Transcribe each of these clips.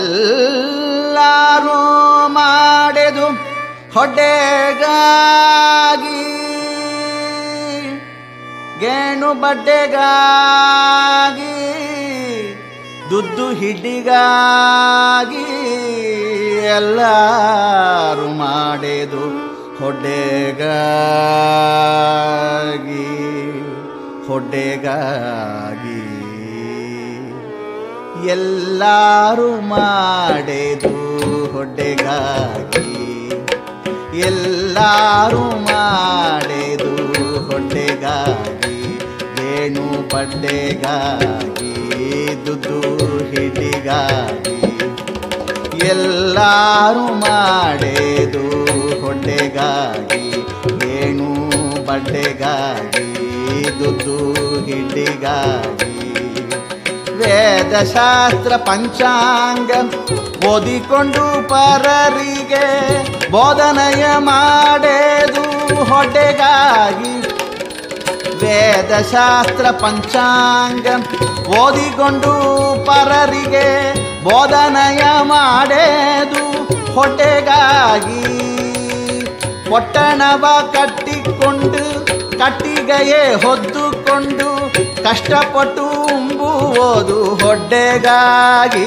ಎಲ್ಲರೂ ಮಾಡೆದು ಹೊಡೆಗಾಗಿ ಗೇಣು ಬಡ್ಡೆಗಾಗಿ ದುದ್ದು ಹಿಡಿಗಾಗಿ ಎಲ್ಲರೂ ಮಾಡೆದು ಹೊಡೆಗಾಗಿ ಹೊಡೆಗಾಗಿ ಎಲ್ಲರೂ ಮಾಡೆದು ಹೊಡೆಗಾಗಿ ಎಲ್ಲರೂ ಮಾಡೆದು ಹೊಟ್ಟೆಗಾಗಿ ವೇಣು ಪಡ್ಡೆಗಾಗಿ ದುಡ್ಡು ಹಿಡಿಗಾಗಿ ಎಲ್ಲರೂ ಮಾಡೆದು ಹೊಟ್ಟೆಗಾಗಿ ವೇಣು ಬಡ್ಡೆಗಾಗಿ ದುಡ್ಡು ಹಿಡಿಗಾಗಿ ವೇದಶಾಸ್ತ್ರ ಪಂಚಾಂಗ ಓದಿಕೊಂಡು ಪರರಿಗೆ ಬೋಧನೆಯ ಮಾಡೆದು ಹೊಟ್ಟೆಗಾಗಿ ವೇದಶಾಸ್ತ್ರ ಪಂಚಾಂಗ ಓದಿಕೊಂಡು ಪರರಿಗೆ ಬೋಧನೆಯ ಮಾಡೆದು ಹೊಟ್ಟೆಗಾಗಿ ಪೊಟ್ಟಣವ ಕಟ್ಟಿಕೊಂಡು ಕಟ್ಟಿಗೆಯೇ ಹೊದ್ದುಕೊಂಡು ಕಷ್ಟಪಟ್ಟು ಉಂಬುವುದು ಹೊಟ್ಟೆಗಾಗಿ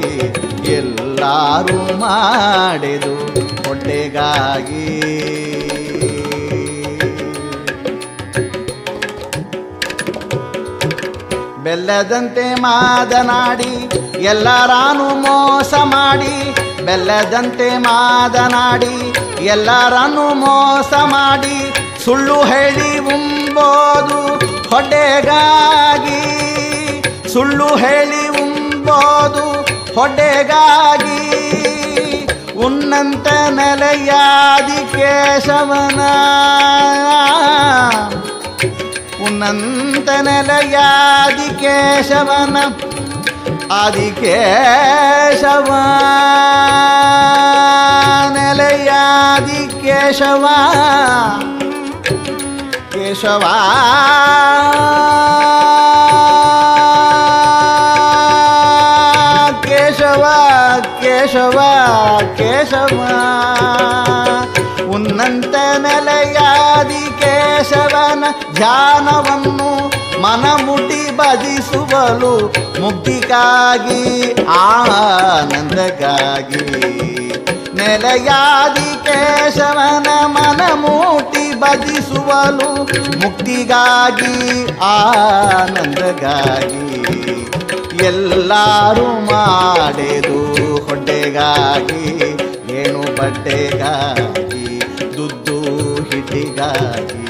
ಎಲ್ಲರೂ ಮಾಡಿದು ಹೊಟ್ಟೆಗಾಗಿ ಬೆಲ್ಲದಂತೆ ಮಾತನಾಡಿ ಎಲ್ಲರಾನು ಮೋಸ ಮಾಡಿ ಬೆಲ್ಲದಂತೆ ಮಾತನಾಡಿ ಎಲ್ಲರನ್ನು ಮೋಸ ಮಾಡಿ ಸುಳ್ಳು ಹೇಳಿ ಉಂಬೋದು ಹೊಟ್ಟೆಗಾಗಿ ಸುಳ್ಳು ಹೇಳಿ ಉಂಬೋದು ಹೊಟ್ಟೆಗಾಗಿ ಉನ್ನಂತ ನೆಲೆಯಾದಿ ಕೇಶವನ ಉನ್ನಂತ ನೆಲೆಯಾದಿ ಕೇಶವನ ಆದಿಕೇಶವ ನೆಲೆಯಾದಿ ಕೇಶವ ಕೇಶವ ಕೇಶವ ಕೇಶವ ಕೇಶವ ಉನ್ನಂತ ನೆಲೆಯಾದಿ ಕೇಶವನ ಧ್ಯಾನವನ್ನು ಮನಮುಟಿ ಭಜಿಸುವಲು ಮುಕ್ತಿಗಾಗಿ ಆನಂದಗಾಗಿ ನೆಲೆಯಾದಿ ಕೇಶವನ ಮನಮೂಟಿ ಭಜಿಸುವಲು ಮುಕ್ತಿಗಾಗಿ ಆನಂದಗಾಗಿ ಎಲ್ಲರೂ ಮಾಡೆದು ಹೊಟ್ಟೆಗಾಗಿ ಏನು ಬಟ್ಟೆಗಾಗಿ ದುಡ್ಡು ಹಿಡಿಗಾಗಿ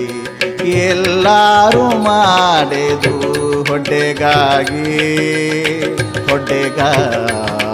ಎಲ್ಲರೂ ಮಾಡೆದು ಹೊಟ್ಟೆಗಾಗಿ ಹೊಟ್ಟೆಗಾಗಿ